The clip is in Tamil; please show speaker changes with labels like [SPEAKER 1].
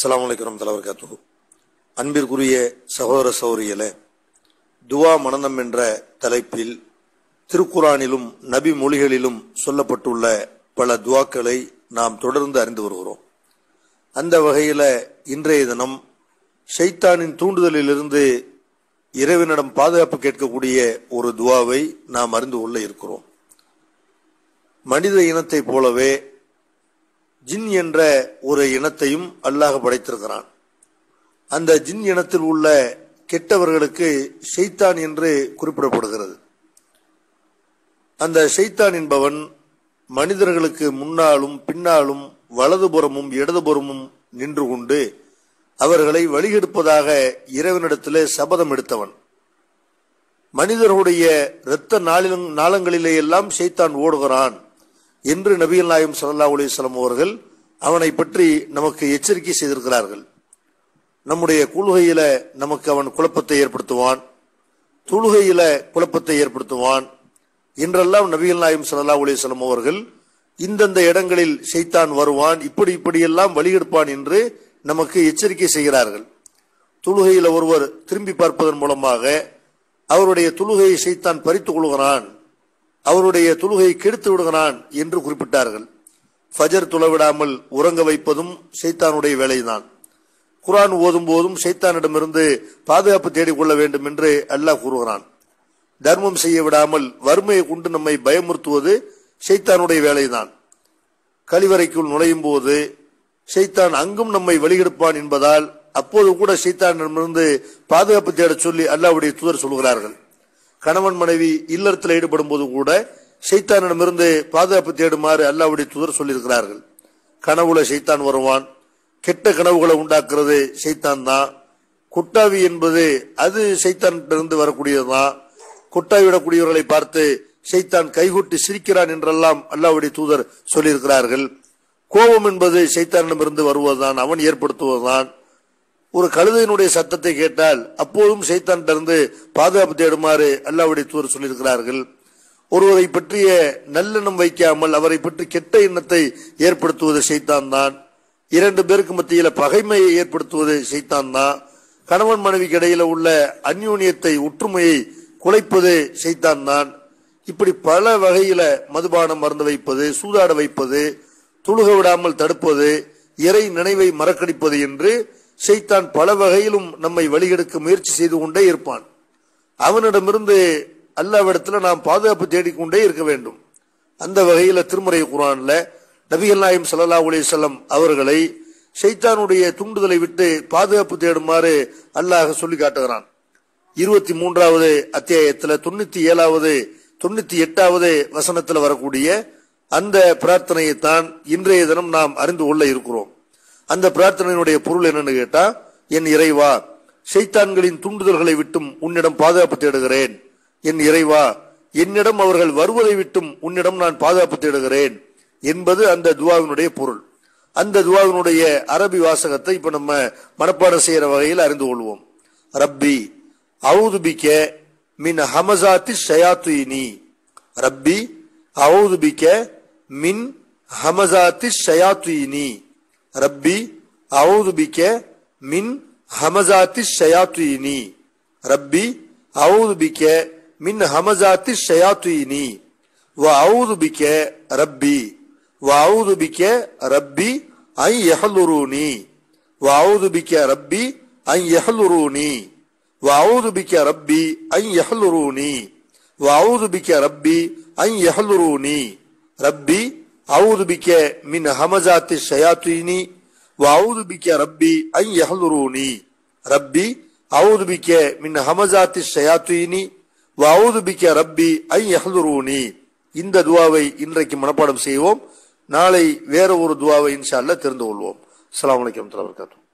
[SPEAKER 1] அஸ்ஸலாமு அலைக்கும் வரமத்துல்லாஹி வபரகாத்துஹு அன்பிற்குரிய சகோதர சௌரியலே துவா மனநம் என்ற தலைப்பில் திருக்குரானிலும் நபி மொழிகளிலும் சொல்லப்பட்டுள்ள பல துவாக்களை நாம் தொடர்ந்து அறிந்து வருகிறோம் அந்த வகையில இன்றைய தினம் ஷைத்தானின் தூண்டுதலிலிருந்து இறைவனிடம் பாதுகாப்பு கேட்கக்கூடிய ஒரு துவாவை நாம் அறிந்து கொள்ள இருக்கிறோம் மனித இனத்தை போலவே ஜின் என்ற ஒரு இனத்தையும் அல்லாஹ் படைத்திருக்கிறான் அந்த ஜின் இனத்தில் உள்ள கெட்டவர்களுக்கு ஷைத்தான் என்று குறிப்பிடப்படுகிறது அந்த ஷைத்தான் என்பவன் மனிதர்களுக்கு முன்னாலும் பின்னாலும் வலதுபுறமும் இடதுபுறமும் நின்று கொண்டு அவர்களை வழிகெடுப்பதாக இறைவனிடத்திலே சபதம் எடுத்தவன் மனிதர்களுடைய இரத்த நாளிலும் நாளங்களிலே எல்லாம் ஷைத்தான் ஓடுகிறான் என்று நபிகள் நாயம் சல்லா அலிஸ்லாம் அவர்கள் அவனை பற்றி நமக்கு எச்சரிக்கை செய்திருக்கிறார்கள் நம்முடைய கொள்கையில நமக்கு அவன் குழப்பத்தை ஏற்படுத்துவான் தொழுகையில குழப்பத்தை ஏற்படுத்துவான் என்றெல்லாம் நபிகள் நாயம் சல்லா அலிஸ்லாம் அவர்கள் இந்தந்த இடங்களில் ஷைத்தான் வருவான் இப்படி இப்படியெல்லாம் வழிகெடுப்பான் என்று நமக்கு எச்சரிக்கை செய்கிறார்கள் தொழுகையில ஒருவர் திரும்பி பார்ப்பதன் மூலமாக அவருடைய தொழுகையை ஷைத்தான் பறித்துக் கொள்கிறான் அவருடைய தொழுகையை கெடுத்து விடுகிறான் என்று குறிப்பிட்டார்கள் ஃபஜர் துளவிடாமல் உறங்க வைப்பதும் ஷைத்தானுடைய வேலைதான் குரான் ஓதும் போதும் ஷைத்தானிடமிருந்து பாதுகாப்பு தேடிக்கொள்ள வேண்டும் என்று அல்லாஹ் கூறுகிறான் தர்மம் செய்ய விடாமல் வறுமையை கொண்டு நம்மை பயமுறுத்துவது ஷைத்தானுடைய வேலைதான் கழிவறைக்குள் நுழையும் போது ஷைத்தான் அங்கும் நம்மை வழிகெடுப்பான் என்பதால் அப்போது கூட ஷைத்தானிடமிருந்து பாதுகாப்பு தேடச் சொல்லி அல்லாவுடைய தூதர் சொல்கிறார்கள் கணவன் மனைவி இல்லறத்தில் ஈடுபடும் போது கூட ஷைத்தானிடமிருந்து பாதுகாப்பு தேடுமாறு அல்லாவுடைய தூதர் சொல்லியிருக்கிறார்கள் கனவுல ஷைத்தான் வருவான் கெட்ட கனவுகளை உண்டாக்குறது ஷைத்தான் தான் குட்டாவி என்பது அது ஷைத்தானிலிருந்து வரக்கூடியதுதான் குட்டாவி விடக்கூடியவர்களை பார்த்து ஷைத்தான் கைகொட்டி சிரிக்கிறான் என்றெல்லாம் அல்லாவுடைய தூதர் சொல்லியிருக்கிறார்கள் கோபம் என்பது ஷைத்தானிடமிருந்து வருவதுதான் அவன் ஏற்படுத்துவதுதான் ஒரு கழுதையினுடைய சத்தத்தை கேட்டால் அப்போதும் சைத்தானிலிருந்து பாதுகாப்பு தேடுமாறு அல்லாவுடைய தூர் சொல்லியிருக்கிறார்கள் ஒருவரை பற்றிய நல்லெண்ணம் வைக்காமல் அவரை பற்றி கெட்ட எண்ணத்தை ஏற்படுத்துவது சைத்தான் தான் இரண்டு பேருக்கு மத்தியில பகைமையை ஏற்படுத்துவது சைத்தான் தான் கணவன் மனைவிக்கு இடையில உள்ள அந்யூன்யத்தை ஒற்றுமையை குலைப்பது சைத்தான் தான் இப்படி பல வகையில மதுபானம் மறந்து வைப்பது சூதாட வைப்பது துழுக விடாமல் தடுப்பது இறை நினைவை மறக்கடிப்பது என்று ஷைத்தான் பல வகையிலும் நம்மை வழிகெடுக்க முயற்சி செய்து கொண்டே இருப்பான் அவனிடமிருந்து அல்லாவிடத்துல நாம் பாதுகாப்பு தேடிக்கொண்டே இருக்க வேண்டும் அந்த வகையில திருமுறை குரான்ல நபிகள் நாயம் சல்லா அலிசல்லம் அவர்களை ஷைத்தானுடைய தூண்டுதலை விட்டு பாதுகாப்பு தேடுமாறு அல்லாஹ் சொல்லி காட்டுகிறான் இருபத்தி மூன்றாவது அத்தியாயத்துல தொண்ணூத்தி ஏழாவது தொண்ணூத்தி எட்டாவது வசனத்துல வரக்கூடிய அந்த பிரார்த்தனையை தான் இன்றைய தினம் நாம் அறிந்து கொள்ள இருக்கிறோம் அந்த பிரார்த்தனையினுடைய பொருள் என்னன்னு கேட்டா என் இறைவா ஷைத்தான்களின் தூண்டுதல்களை விட்டும் உன்னிடம் பாதுகாப்பு தேடுகிறேன் என் இறைவா என்னிடம் அவர்கள் வருவதை விட்டும் உன்னிடம் நான் பாதுகாப்பு தேடுகிறேன் என்பது அந்த துவாவினுடைய பொருள் அந்த துவாவினுடைய அரபி வாசகத்தை இப்ப நம்ம மனப்பாடம் செய்யற வகையில் அறிந்து கொள்வோம் ரப்பி அவுதுபிக்க மின் ஹமசாத்தி ஷயாத்துயினி ரப்பி அவுதுபிக்க மின் ஹமசாத்தி ஷயாத்துயினி ரப்பி அவுது பிக்க மின் ஹமசாத்தி ஷயாத்துயினி ரப்பி அவுது பிக்க மின் ஹமசாத்தி ஷயாத்துயினி வ அவுது பிக்க ரப்பி வ அவுது பிக்க ரப்பி ஐ யஹலுரூனி வ அவுது பிக்க ரப்பி ஐ யஹலுரூனி வ அவுது பிக்க ரப்பி ஐ யஹலுரூனி வ அவுது பிக்க ரப்பி ஐ யஹலுரூனி ரப்பி أعوذ بك من همزات الشياطين وأعوذ بك ربي أن يحضروني ربي أعوذ بك من همزات الشياطين وأعوذ بك ربي أن يحضروني இந்த துவாவை இன்றைக்கு மனப்பாடம் செய்வோம் நாளை வேற ஒரு துவாவை இன்ஷா அல்லா தெரிந்து கொள்வோம் அஸ்லாம் வலைக்கம் வரகாத்து